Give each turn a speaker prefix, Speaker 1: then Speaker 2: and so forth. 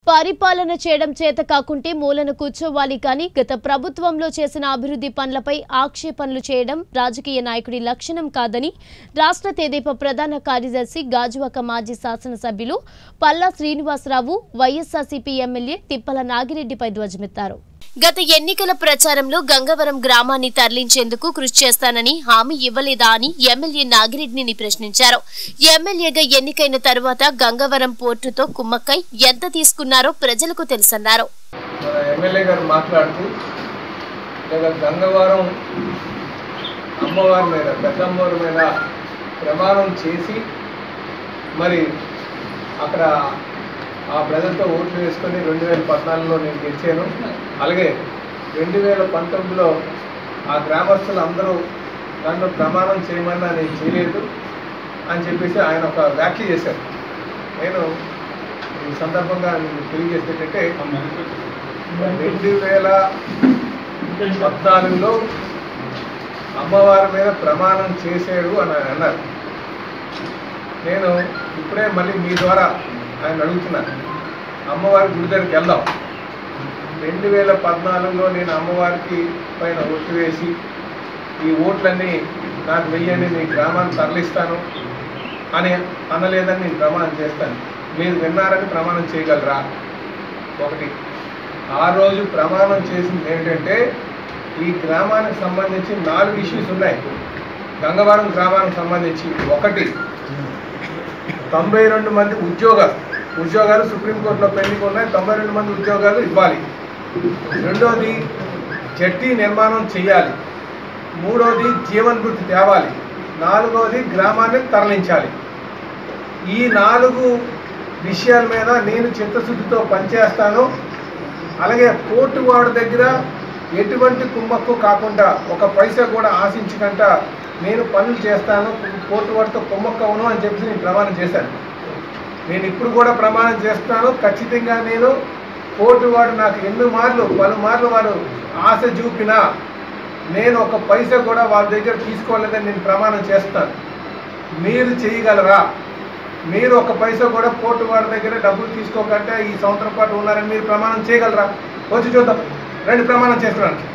Speaker 1: పరిపాలన చేయడం చేత కాకుంటే మూలన కూర్చోవాలి కానీ గత ప్రభుత్వంలో చేసిన అభివృద్ధి పనులపై ఆక్షేపణలు చేయడం రాజకీయ నాయకుడి లక్షణం కాదని రాష్ట్ర తెదేపా ప్రధాన కార్యదర్శి గాజువాక మాజీ శాసనసభ్యులు పల్లా శ్రీనివాసరావు వైఎస్ఆర్సీపీ ఎమ్మెల్యే తిప్పల నాగిరెడ్డిపై ధ్వజమెత్తారు గత ఎన్నికల ప్రచారంలో గంగవరం గ్రామాన్ని తరలించేందుకు కృషి చేస్తానని హామీ ఇవ్వలేదా అని ఎమ్మెల్యే నాగిరెడ్డిని ప్రశ్నించారు ఎమ్మెల్యేగా ఎన్నికైన తరువాత గంగవరం పోర్టుతో కుమ్మక్కై ఎంత తీసుకున్నారో ప్రజలకు తెలుసన్నారు
Speaker 2: మన ఎమ్మెల్యే గారు మాట్లాడుతూ లేదా గంగవరం అమ్మవారి మీద పెద్దమ్మవారి మీద ప్రమాణం చేసి మరి అక్కడ ఆ ప్రజలతో ఓట్లు వేసుకొని రెండు వేల పద్నాలుగులో నేను గెలిచాను అలాగే రెండు వేల పంతొమ్మిదిలో ఆ గ్రామస్తులు అందరూ నన్ను ప్రమాణం చేయమన్నా నేను చేయలేదు అని చెప్పేసి ఆయన ఒక వ్యాఖ్య చేశారు నేను ఈ సందర్భంగా నేను తెలియజేసేటంటే రెండు వేల పద్నాలుగులో అమ్మవారి మీద ప్రమాణం చేశాడు అని ఆయన అన్నారు నేను ఇప్పుడే మళ్ళీ మీ ద్వారా ఆయన అడుగుతున్నాను అమ్మవారి గుడి దగ్గరికి వెళ్దాం రెండు వేల పద్నాలుగులో నేను అమ్మవారికి పైన ఓట్లు వేసి ఈ ఓట్లన్నీ నాకు వెయ్యని మీ గ్రామాన్ని తరలిస్తాను అని అనలేదని నేను ప్రమాణం చేస్తాను మీరు విన్నారని ప్రమాణం చేయగలరా ఒకటి ఆ రోజు ప్రమాణం చేసింది ఏంటంటే ఈ గ్రామానికి సంబంధించి నాలుగు ఇష్యూస్ ఉన్నాయి గంగవరం గ్రామానికి సంబంధించి ఒకటి తొంభై రెండు మంది ఉద్యోగాలు ఉద్యోగాలు సుప్రీంకోర్టులో పెండింగ్ ఉన్నాయి తొంభై రెండు మంది ఉద్యోగాలు ఇవ్వాలి రెండోది జట్టి నిర్మాణం చేయాలి మూడోది జీవన్ వృత్తి తేవాలి నాలుగోది గ్రామాన్ని తరలించాలి ఈ నాలుగు విషయాల మీద నేను చిత్తశుద్ధితో పనిచేస్తాను అలాగే కోర్టు వాడి దగ్గర ఎటువంటి కుమ్మక్కు కాకుండా ఒక పైసా కూడా ఆశించకుండా నేను పనులు చేస్తాను కోర్టు వాడితో కుమ్మక్కవును అని చెప్పి నేను ప్రమాణం చేశాను నేను ఇప్పుడు కూడా ప్రమాణం చేస్తాను ఖచ్చితంగా నేను కోర్టు వాడు నాకు ఎన్ని మార్లు పలుమార్లు వారు ఆశ చూపినా నేను ఒక పైసా కూడా వాళ్ళ దగ్గర తీసుకోలేదని నేను ప్రమాణం చేస్తాను మీరు చేయగలరా మీరు ఒక పైసా కూడా కోర్టు వాడి దగ్గర డబ్బులు తీసుకోకుండా ఈ సంవత్సరం పాటు ఉన్నారని మీరు ప్రమాణం చేయగలరా వచ్చి చూద్దాం రండి ప్రమాణం చేస్తున్నాను